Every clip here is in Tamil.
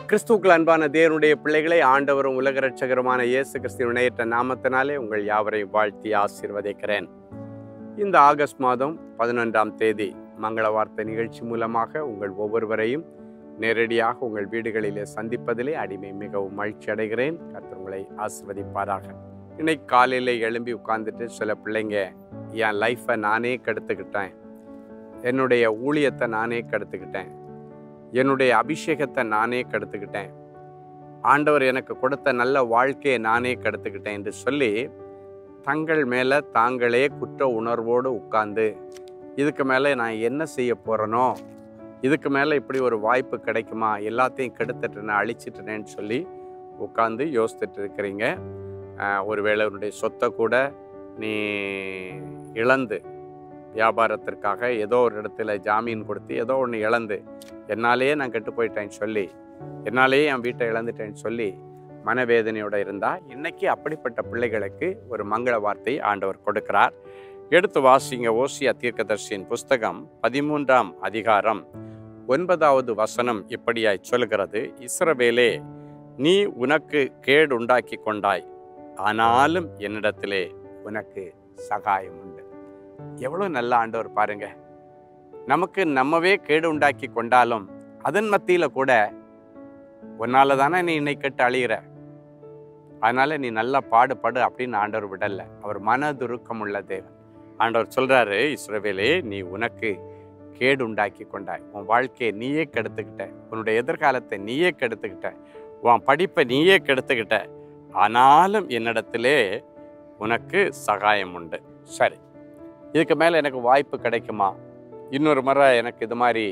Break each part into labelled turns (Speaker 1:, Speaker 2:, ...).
Speaker 1: கிறிஸ்துக்கள் அன்பான தேவனுடைய பிள்ளைகளை ஆண்டவரும் உலக ரட்சகருமான இயேசு கிறிஸ்துவின் இணையற்ற நாமத்தினாலே உங்கள் யாவரையும் வாழ்த்தி ஆசீர்வதிக்கிறேன் இந்த ஆகஸ்ட் மாதம் பதினொன்றாம் தேதி மங்கள வார்த்தை நிகழ்ச்சி மூலமாக உங்கள் ஒவ்வொருவரையும் நேரடியாக உங்கள் வீடுகளிலே சந்திப்பதிலே அடிமை மிகவும் மகிழ்ச்சி அடைகிறேன் கர்த்தர் உங்களை ஆசீர்வதிப்பாராக இன்னைக்கு காலையில் எழும்பி உட்கார்ந்துட்டு சில பிள்ளைங்க என் லைஃப்பை நானே கெடுத்துக்கிட்டேன் என்னுடைய ஊழியத்தை நானே கெடுத்துக்கிட்டேன் என்னுடைய அபிஷேகத்தை நானே கெடுத்துக்கிட்டேன் ஆண்டவர் எனக்கு கொடுத்த நல்ல வாழ்க்கையை நானே கெடுத்துக்கிட்டேன் என்று சொல்லி தங்கள் மேலே தாங்களே குற்ற உணர்வோடு உட்கார்ந்து இதுக்கு மேலே நான் என்ன செய்ய போகிறேனோ இதுக்கு மேலே இப்படி ஒரு வாய்ப்பு கிடைக்குமா எல்லாத்தையும் கெடுத்துட்டேன் அழிச்சிட்டேனேன்னு சொல்லி உட்காந்து யோசித்துட்டு இருக்கிறீங்க ஆஹ் ஒருவேளை உன்னுடைய சொத்தை கூட நீ இழந்து வியாபாரத்திற்காக ஏதோ ஒரு இடத்துல ஜாமீன் கொடுத்து ஏதோ ஒன்று இழந்து என்னாலேயே நான் கெட்டு போயிட்டேன்னு சொல்லி என்னாலேயே என் வீட்டை இழந்துட்டேன்னு சொல்லி மனவேதனையோட இருந்தால் இன்னைக்கு அப்படிப்பட்ட பிள்ளைகளுக்கு ஒரு மங்கள வார்த்தை ஆண்டவர் கொடுக்கிறார் எடுத்து வாசிங்க ஓசியா தீர்க்கதர்சியின் புஸ்தகம் பதிமூன்றாம் அதிகாரம் ஒன்பதாவது வசனம் இப்படியாய் சொல்கிறது இஸ்ரவேலே நீ உனக்கு கேடு உண்டாக்கி கொண்டாய் ஆனாலும் என்னிடத்திலே உனக்கு சகாயம் உண்டு எவ்வளோ நல்ல ஆண்டவர் பாருங்க நமக்கு நம்மவே கேடு உண்டாக்கி கொண்டாலும் அதன் மத்தியில் கூட உன்னால தானே நீ இன்னைக்கு கெட்டு அழிகிற அதனால நீ நல்லா பாடுபடு அப்படின்னு ஆண்டவர் விடல அவர் மனதுருக்கம் உள்ள தேவன் ஆண்டவர் சொல்றாரு இஸ்ரவேலே நீ உனக்கு கேடு உண்டாக்கி கொண்டாய் உன் வாழ்க்கையை நீயே கெடுத்துக்கிட்ட உன்னுடைய எதிர்காலத்தை நீயே கெடுத்துக்கிட்ட உன் படிப்பை நீயே கெடுத்துக்கிட்ட ஆனாலும் என்னிடத்திலே உனக்கு சகாயம் உண்டு சரி இதுக்கு மேலே எனக்கு வாய்ப்பு கிடைக்குமா இன்னொரு முறை எனக்கு இது மாதிரி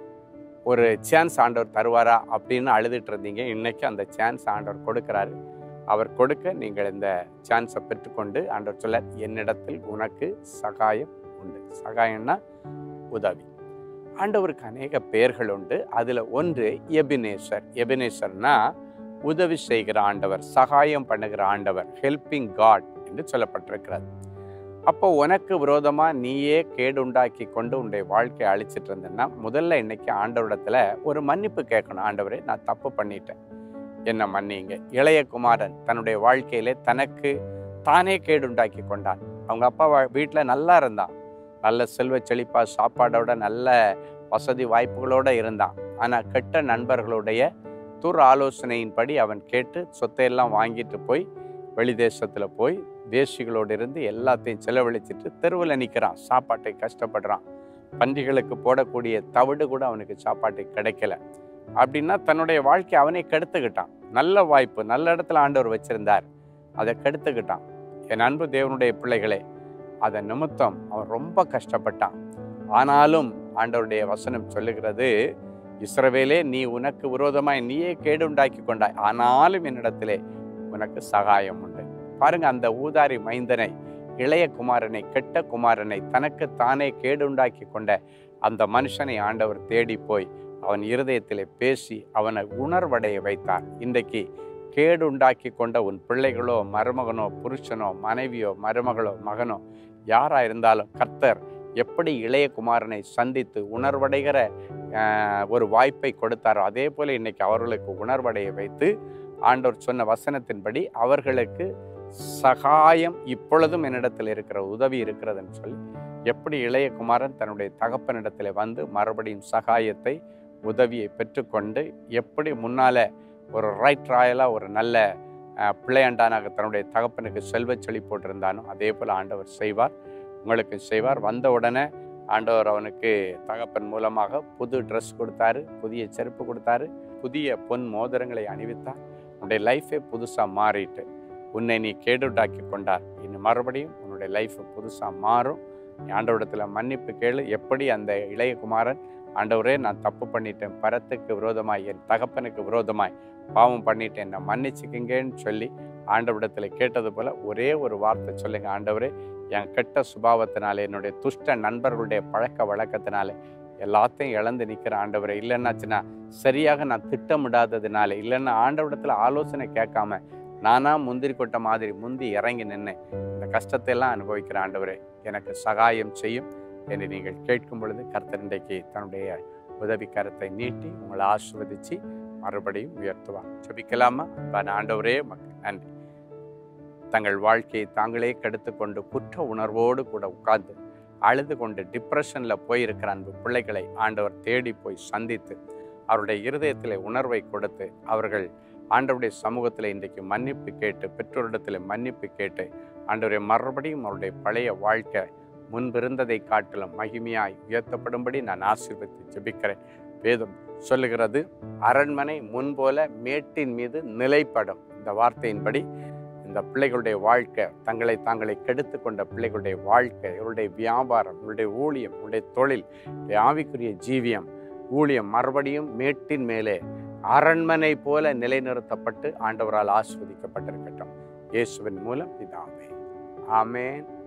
Speaker 1: ஒரு சான்ஸ் ஆண்டவர் தருவாரா அப்படின்னு அழுதுட்டு இருந்தீங்க இன்னைக்கு அந்த சான்ஸ் ஆண்டவர் கொடுக்குறாரு அவர் கொடுக்க நீங்கள் இந்த சான்ஸை பெற்றுக்கொண்டு ஆண்டவர் சொல்ல என்னிடத்தில் உனக்கு சகாயம் உண்டு சகாயம்னா உதவி ஆண்டவருக்கு அநேக பெயர்கள் உண்டு அதில் ஒன்று எபினேசர் எபினேசர்னா உதவி செய்கிற ஆண்டவர் சகாயம் பண்ணுகிற ஆண்டவர் ஹெல்பிங் காட் என்று சொல்லப்பட்டிருக்கிறது அப்போ உனக்கு விரோதமா நீயே கேடு உண்டாக்கி கொண்டு உன்னுடைய வாழ்க்கையை அழிச்சிட்டு இருந்தேன்னா முதல்ல இன்னைக்கு ஆண்டவரிடத்துல ஒரு மன்னிப்பு கேட்கணும் ஆண்டவரே நான் தப்பு பண்ணிட்டேன் என்ன மன்னிங்க இளைய குமாரன் தன்னுடைய வாழ்க்கையிலே தனக்கு தானே கேடு உண்டாக்கி கொண்டான் அவங்க அப்பா வீட்டில் நல்லா இருந்தான் நல்ல செல்வ செழிப்பா சாப்பாடோட நல்ல வசதி வாய்ப்புகளோட இருந்தான் ஆனால் கெட்ட நண்பர்களுடைய துர் ஆலோசனையின்படி அவன் கேட்டு சொத்தையெல்லாம் வாங்கிட்டு போய் வெளி தேசத்தில் போய் வேசிகளோடு இருந்து எல்லாத்தையும் செலவழிச்சிட்டு தெருவில் நிற்கிறான் சாப்பாட்டை கஷ்டப்படுறான் பன்றிகளுக்கு போடக்கூடிய தவிடு கூட அவனுக்கு சாப்பாட்டு கிடைக்கல அப்படின்னா தன்னுடைய வாழ்க்கை அவனே கெடுத்துக்கிட்டான் நல்ல வாய்ப்பு நல்ல இடத்துல ஆண்டவர் வச்சிருந்தார் அதை கெடுத்துக்கிட்டான் என் அன்பு தேவனுடைய பிள்ளைகளே அதன் நிமித்தம் அவன் ரொம்ப கஷ்டப்பட்டான் ஆனாலும் ஆண்டவருடைய வசனம் சொல்லுகிறது இஸ்ரவேலே நீ உனக்கு விரோதமாய் நீயே கேடு உண்டாக்கி கொண்டாய் ஆனாலும் என்னிடத்திலே உனக்கு சகாயம் உண்டு பாருங்க அந்த ஊதாரி மைந்தனை இளைய குமாரனை கெட்ட குமாரனை தனக்கு தானே கேடு உண்டாக்கி கொண்ட அந்த மனுஷனை ஆண்டவர் தேடி போய் அவன் இருதயத்திலே பேசி அவனை உணர்வடைய வைத்தார் இன்றைக்கு கேடு உண்டாக்கி கொண்ட உன் பிள்ளைகளோ மருமகனோ புருஷனோ மனைவியோ மருமகளோ மகனோ யாரா இருந்தாலும் கர்த்தர் எப்படி இளைய குமாரனை சந்தித்து உணர்வடைகிற ஆஹ், ஒரு வாய்ப்பை கொடுத்தாரோ அதே போல இன்னைக்கு அவர்களுக்கு உணர்வடைய வைத்து ஆண்டவர் சொன்ன வசனத்தின்படி அவர்களுக்கு சகாயம் இப்பொழுதும் என்னிடத்தில் இருக்கிற உதவி இருக்கிறதுன்னு சொல்லி எப்படி இளைய குமாரன் தன்னுடைய தகப்பனிடத்தில் வந்து மறுபடியும் சகாயத்தை உதவியை பெற்றுக்கொண்டு எப்படி முன்னால ஒரு ரைட் ராயலாக ஒரு நல்ல அஹ், பிள்ளையாண்டானாக தன்னுடைய தகப்பனுக்கு செல்வச் செழி போட்டிருந்தானோ அதே போல் ஆண்டவர் செய்வார் உங்களுக்கு செய்வார் வந்த உடனே ஆண்டவர் அவனுக்கு தகப்பன் மூலமாக புது ட்ரெஸ் கொடுத்தாரு புதிய செருப்பு கொடுத்தாரு புதிய பொன் மோதிரங்களை அணிவித்தார் உன்னுடைய லைஃபே புதுசாக மாறிட்டு உன்னை நீ கேடுண்டாக்கி கொண்டார் இன்னும் மறுபடியும் உன்னுடைய லைஃப் புதுசாக மாறும் நீ ஆண்டவரிடத்தில் மன்னிப்பு கேளு எப்படி அந்த இளைய குமாரன் ஆண்டவரே நான் தப்பு பண்ணிட்டேன் பரத்துக்கு விரோதமாய் என் தகப்பனுக்கு விரோதமாய் பாவம் பண்ணிட்டேன் என்னை மன்னிச்சுக்குங்கன்னு சொல்லி ஆண்டவரிடத்தில் கேட்டது போல ஒரே ஒரு வார்த்தை சொல்லுங்க ஆண்டவரே என் கெட்ட சுபாவத்தினால என்னுடைய துஷ்ட நண்பர்களுடைய பழக்க வழக்கத்தினால எல்லாத்தையும் இழந்து நிற்கிற ஆண்டவரே இல்லைன்னாச்சுன்னா சரியாக நான் திட்டமிடாததுனால இல்லைன்னா ஆண்டவரிடத்தில் ஆலோசனை கேட்காம நானா முந்திரி கொட்ட மாதிரி முந்தி இறங்கி நின்று இந்த கஷ்டத்தை எல்லாம் அனுபவிக்கிற ஆண்டவரே எனக்கு சகாயம் செய்யும் என்று நீங்கள் கேட்கும் பொழுது கர்த்தர் இன்றைக்கு தன்னுடைய உதவி கரத்தை நீட்டி உங்களை ஆசிர்வதிச்சு மறுபடியும் உயர்த்துவார் ஜெபிக்கலாமா அன்பான ஆண்டவரே மக்கள் நன்றி தங்கள் வாழ்க்கையை தாங்களே கெடுத்து கொண்டு குற்ற உணர்வோடு கூட உட்கார்ந்து அழுது கொண்டு டிப்ரெஷனில் போயிருக்கிற அன்பு பிள்ளைகளை ஆண்டவர் தேடி போய் சந்தித்து அவருடைய இருதயத்தில் உணர்வை கொடுத்து அவர்கள் ஆண்டவருடைய சமூகத்தில் இன்றைக்கு மன்னிப்பு கேட்டு பெற்றோரிடத்தில் மன்னிப்பு கேட்டு ஆண்டவரை மறுபடியும் அவருடைய பழைய வாழ்க்கை முன்பிருந்ததை காட்டிலும் மகிமையாய் உயர்த்தப்படும்படி நான் ஆசீர்வதித்து ஜெபிக்கிறேன் வேதம் சொல்லுகிறது அரண்மனை முன்போல மேட்டின் மீது நிலைப்படும் இந்த வார்த்தையின்படி இந்த பிள்ளைகளுடைய வாழ்க்கை தங்களை தாங்களை கெடுத்து கொண்ட பிள்ளைகளுடைய வாழ்க்கை இவருடைய வியாபாரம் இவருடைய ஊழியம் இவருடைய தொழில் இவருடைய ஆவிக்குரிய ஜீவியம் ஊழியம் மறுபடியும் மேட்டின் மேலே அரண்மனை போல நிலைநிறுத்தப்பட்டு ஆண்டவரால் ஆஸ்வதிக்கப்பட்டிருக்கட்டும் இயேசுவின் மூலம் பிதாவே ஆமென்